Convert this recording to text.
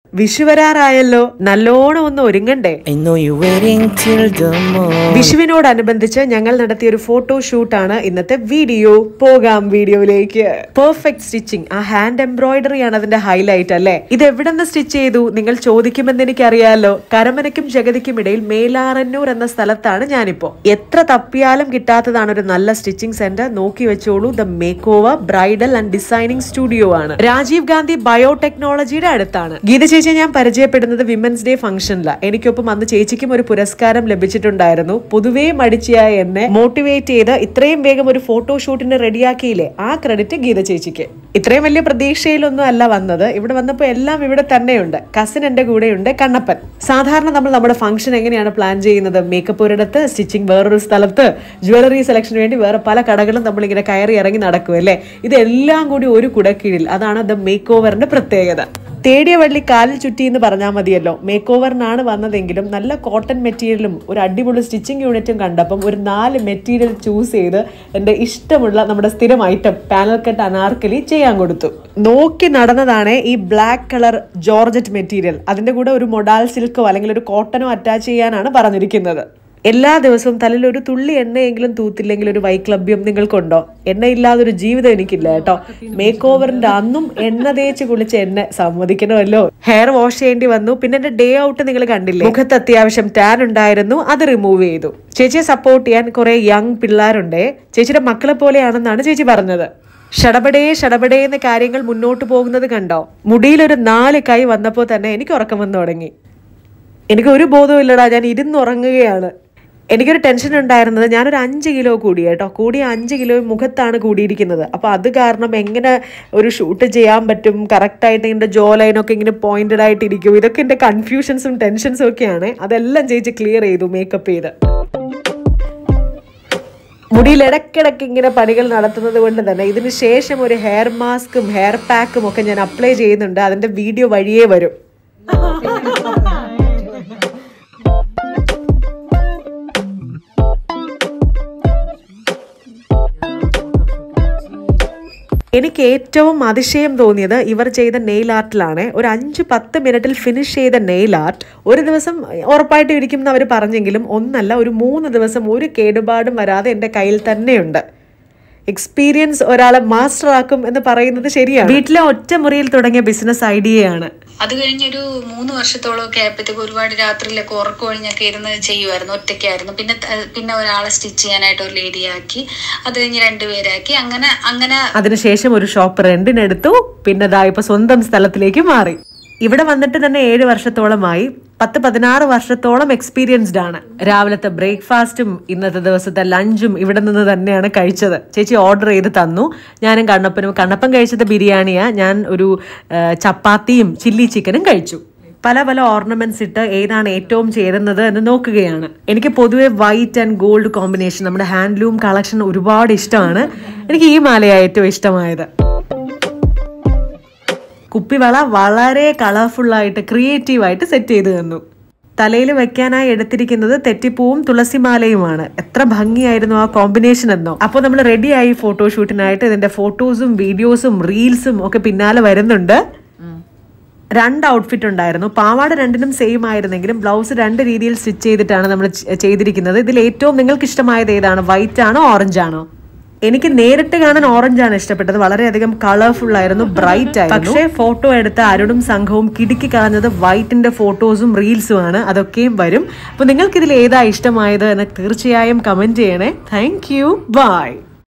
വിഷു വരാറായല്ലോ നല്ലോണം ഒന്ന് ഒരുങ്ങണ്ടേ I know you're waiting till the morning. വിഷുവിനോടനുബന്ധിച്ച് ഞങ്ങൾ നടത്തിയ ഒരു ഫോട്ടോ ഷൂട്ടാണ് ഇന്നത്തെ വീഡിയോ പോകാം വീഡിയോയിലേക്ക് പെർഫെക്റ്റ് സ്റ്റിച്ചിങ് ആ ഹാൻഡ് എംബ്രോയിഡറി ആണ് അതിന്റെ ഹൈലൈറ്റ് അല്ലേ ഇത് എവിടെ നിന്ന് സ്റ്റിച്ച് ചെയ്തു നിങ്ങൾ ചോദിക്കുമെന്ന് എനിക്കറിയാലോ കരമനയ്ക്കും ജഗതിക്കും ഇടയിൽ മേലാറന്നൂർ എന്ന സ്ഥലത്താണ് ഞാനിപ്പോ എത്ര തപ്പിയാലും കിട്ടാത്തതാണ് ഒരു നല്ല സ്റ്റിച്ചിങ് സെന്റർ നോക്കി വെച്ചോളൂ the makeover bridal and designing studio ആണ് രാജീവ് ഗാന്ധി ബയോടെക്നോളജിയുടെ അടുത്താണ് ഗീത ചേച്ചിയെ ഞാൻ പരിചയപ്പെടുന്നത് വിമൻസ് ഡേ ഫംഗ്ഷനിലാണ് എനിക്കൊപ്പം അന്ന് ചേച്ചിക്കും ഒരു പുരസ്കാരം ലഭിച്ചിട്ടുണ്ടായിരുന്നു പൊതുവേ മടിച്ചിയായ എന്നെ മോട്ടിവേറ്റ് ചെയ്ത് ഇത്രയും വേഗം ഒരു ഫോട്ടോ ഷൂട്ടിന് റെഡിയാക്കിയില്ലേ ആ ക്രെഡിറ്റ് ഗീത ചേച്ചിക്ക് ഇത്രയും വലിയ പ്രതീക്ഷയിലൊന്നും അല്ല വന്നത് ഇവിടെ വന്നപ്പോൾ എല്ലാം ഇവിടെ തന്നെയുണ്ട് കസിൻ എന്റെ കൂടെയുണ്ട് കണ്ണപ്പൻ സാധാരണ നമ്മൾ നമ്മുടെ ഫംഗ്ഷൻ എങ്ങനെയാണ് പ്ലാൻ ചെയ്യുന്നത് മേക്കപ്പ് ഒരിടത്ത് സ്റ്റിച്ചിങ് വേറൊരു സ്ഥലത്ത് ജ്വല്ലറി സെലക്ഷന് വേണ്ടി വേറെ പല കടകളും നമ്മളിങ്ങനെ കയറി ഇറങ്ങി നടക്കും അല്ലേ ഇതെല്ലാം കൂടി ഒരു കുടക്കീഴിൽ അതാണ് ദ മേക്ക് ഓവറിന്റെ പ്രത്യേകത തേടിയ വള്ളി കാലിൽ ചുറ്റി എന്ന് പറഞ്ഞാൽ മതിയല്ലോ മേക്ക് ഓവറിനാണ് വന്നതെങ്കിലും നല്ല കോട്ടൺ മെറ്റീരിയലും ഒരു അടിപൊളി സ്റ്റിച്ചിങ് യൂണിറ്റും കണ്ടപ്പം ഒരു നാല് മെറ്റീരിയൽ ചൂസ് ചെയ്ത് എൻ്റെ ഇഷ്ടമുള്ള നമ്മുടെ സ്ഥിരം ഐറ്റം പാനൽ കട്ട് അനാർക്കലി ചെയ്യാൻ കൊടുത്തു നോക്കി നടന്നതാണ് ഈ ബ്ലാക്ക് കളർ ജോർജറ്റ് മെറ്റീരിയൽ അതിൻ്റെ കൂടെ ഒരു മൊഡാൽ സിൽക്കോ അല്ലെങ്കിൽ ഒരു കോട്ടനോ അറ്റാച്ച് ചെയ്യാനാണ് പറഞ്ഞിരിക്കുന്നത് എല്ലാ ദിവസവും തലയിൽ ഒരു തുള്ളി എണ്ണയെങ്കിലും തൂത്തില്ലെങ്കിൽ ഒരു വൈക്ലഭ്യം നിങ്ങൾക്കുണ്ടോ എണ്ണയില്ലാതെ ഒരു ജീവിതം എനിക്കില്ല കേട്ടോ മേക്ക് ഓവറിന്റെ അന്നും എണ്ണ തേച്ച് കുളിച്ച് എന്നെ സമ്മതിക്കണമല്ലോ ഹെയർ വാഷ് ചെയ്യേണ്ടി വന്നു പിന്നെ എന്റെ ഡേ ഔട്ട് നിങ്ങൾ കണ്ടില്ലേ മുഖത്ത് അത്യാവശ്യം ടാൻ ഉണ്ടായിരുന്നു അത് റിമൂവ് ചെയ്തു ചേച്ചിയെ സപ്പോർട്ട് ചെയ്യാൻ കുറെ യങ് പിള്ളേരുണ്ടേ ചേച്ചിയുടെ മക്കളെ പോലെയാണെന്നാണ് ചേച്ചി പറഞ്ഞത് ഷടപടേ ഷടപടേ എന്ന കാര്യങ്ങൾ മുന്നോട്ട് പോകുന്നത് കണ്ടോ മുടിയിലൊരു നാല് കൈ വന്നപ്പോൾ തന്നെ എനിക്ക് ഉറക്കം വന്നു തുടങ്ങി എനിക്ക് ഒരു ബോധവും ഇല്ലടാ ഞാൻ ഇരുന്നുറങ്ങുകയാണ് എനിക്കൊരു ടെൻഷൻ ഉണ്ടായിരുന്നത് ഞാനൊരു അഞ്ച് കിലോ കൂടി കേട്ടോ കൂടിയ അഞ്ച് കിലോ മുഖത്താണ് കൂടിയിരിക്കുന്നത് അപ്പോൾ അത് കാരണം എങ്ങനെ ഒരു ഷൂട്ട് ചെയ്യാൻ പറ്റും കറക്റ്റായിട്ട് എൻ്റെ ജോ ലൈനൊക്കെ ഇങ്ങനെ പോയിന്റഡ് ആയിട്ട് ഇരിക്കും ഇതൊക്കെ എൻ്റെ കൺഫ്യൂഷൻസും ടെൻഷൻസും ഒക്കെയാണ് അതെല്ലാം ചേച്ചി ക്ലിയർ ചെയ്തു മേക്കപ്പ് ചെയ്ത് മുടിയിൽ ഇടയ്ക്കിടയ്ക്ക് ഇങ്ങനെ പണികൾ നടത്തുന്നത് കൊണ്ട് തന്നെ ഇതിന് ശേഷം ഒരു ഹെയർ മാസ്കും ഹെയർ പാക്കും ഒക്കെ ഞാൻ അപ്ലൈ ചെയ്യുന്നുണ്ട് അതിൻ്റെ വീഡിയോ വഴിയേ വരും എനിക്ക് ഏറ്റവും അതിശയം തോന്നിയത് ഇവർ ചെയ്ത നെയിൽ ആർട്ടിലാണ് ഒരു അഞ്ച് പത്ത് മിനിറ്റിൽ ഫിനിഷ് ചെയ്ത നെയിൽ ആർട്ട് ഒരു ദിവസം ഉറപ്പായിട്ട് ഇരിക്കും എന്ന് അവർ പറഞ്ഞെങ്കിലും ഒന്നല്ല ഒരു മൂന്ന് ദിവസം ഒരു കേടുപാടും വരാതെ എൻ്റെ കയ്യിൽ തന്നെയുണ്ട് എക്സ്പീരിയൻസ് ഒരാളെ മാസ്റ്റർ ആക്കും എന്ന് പറയുന്നത് ശരിയാണ് വീട്ടിലെ ഒറ്റ മുറിയിൽ തുടങ്ങിയ ബിസിനസ് ഐഡിയയാണ് അത് കഴിഞ്ഞൊരു മൂന്ന് വർഷത്തോളം ഒക്കെ ആയപ്പോഴത്തേക്ക് ഒരുപാട് രാത്രിയിലൊക്കെ ഉറക്കം ഒഴിഞ്ഞൊക്കെ ഇരുന്ന് ചെയ്യുമായിരുന്നു ഒറ്റയ്ക്കായിരുന്നു പിന്നെ ത- പിന്നെ ഒരാളെ സ്റ്റിച്ച് ചെയ്യാനായിട്ട് ഒരു ലേഡിയാക്കി അത് കഴിഞ്ഞ് രണ്ടുപേരാക്കി അങ്ങനെ അങ്ങനെ അതിനുശേഷം ഒരു ഷോപ്പ് റെന്റിനെടുത്തു പിന്നെ ദാ ഇപ്പൊ സ്വന്തം സ്ഥലത്തിലേക്ക് മാറി ഇവിടെ വന്നിട്ട് തന്നെ ഏഴ് വർഷത്തോളമായി പത്ത് പതിനാറ് വർഷത്തോളം എക്സ്പീരിയൻസ്ഡ് ആണ് രാവിലത്തെ ബ്രേക്ക്ഫാസ്റ്റും ഇന്നത്തെ ദിവസത്തെ ലഞ്ചും ഇവിടെ നിന്ന് തന്നെയാണ് കഴിച്ചത് ചേച്ചി ഓർഡർ ചെയ്ത് തന്നു ഞാനും കണ്ണപ്പനും കണ്ണപ്പൻ കഴിച്ചത് ബിരിയാണിയാ ഞാൻ ഒരു ആ, ചപ്പാത്തിയും ചില്ലി ചിക്കനും കഴിച്ചു പല പല ഓർണമെന്റ്സ് ഇട്ട് ഏതാണ് ഏറ്റവും ചേരുന്നത് എന്ന് നോക്കുകയാണ് എനിക്ക് പൊതുവെ വൈറ്റ് ആൻഡ് ഗോൾഡ് കോമ്പിനേഷൻ നമ്മുടെ ഹാൻഡ്ലൂം കളക്ഷൻ ഒരുപാട് ഇഷ്ടമാണ് എനിക്ക് ഈ മാലയാണ് ഏറ്റവും ഇഷ്ടമായത് കുപ്പിവള വളരെ കളർഫുൾ ആയിട്ട് ക്രിയേറ്റീവ് ആയിട്ട് സെറ്റ് ചെയ്ത് തന്നു തലയിൽ വെക്കാനായി എടുത്തിരിക്കുന്നത് തെറ്റിപ്പൂവും തുളസിമാലയുമാണ് എത്ര ഭംഗിയായിരുന്നു ആ കോമ്പിനേഷൻ എന്നോ അപ്പോൾ നമ്മൾ റെഡിയായി ഫോട്ടോഷൂട്ടിനായിട്ട് ഇതിന്റെ ഫോട്ടോസും വീഡിയോസും റീൽസും ഒക്കെ പിന്നാലെ വരുന്നുണ്ട് രണ്ട് ഔട്ട്ഫിറ്റ് ഉണ്ടായിരുന്നു പാവാട രണ്ടിനും സെയിം ആയിരുന്നെങ്കിലും ബ്ലൗസ് രണ്ട് രീതിയിൽ സ്റ്റിച്ച് ചെയ്തിട്ടാണ് നമ്മൾ ചെ- ചെയ്തിരിക്കുന്നത് ഇതിൽ ഏറ്റവും നിങ്ങൾക്ക് ഇഷ്ടമായത് ഏതാണ് വൈറ്റ് ആണോ ഓറഞ്ച് ആണോ എനിക്ക് നേരിട്ട് കാണാൻ ഓറഞ്ച് ആണ് ഇഷ്ടപ്പെട്ടത് വളരെയധികം കളർഫുൾ ആയിരുന്നു ബ്രൈറ്റ് ആയിരുന്നു പക്ഷേ ഫോട്ടോ എടുത്ത അരുണും സംഘവും കിടുക്കി കളഞ്ഞത് വൈറ്റിന്റെ ഫോട്ടോസും റീൽസും ആണ് അതൊക്കെയും വരും അപ്പോൾ നിങ്ങൾക്ക് ഇതിൽ ഏതാ ഇഷ്ടമായത് എന്ന് തീർച്ചയായും കമന്റ് ചെയ്യണേ താങ്ക് യു ബൈ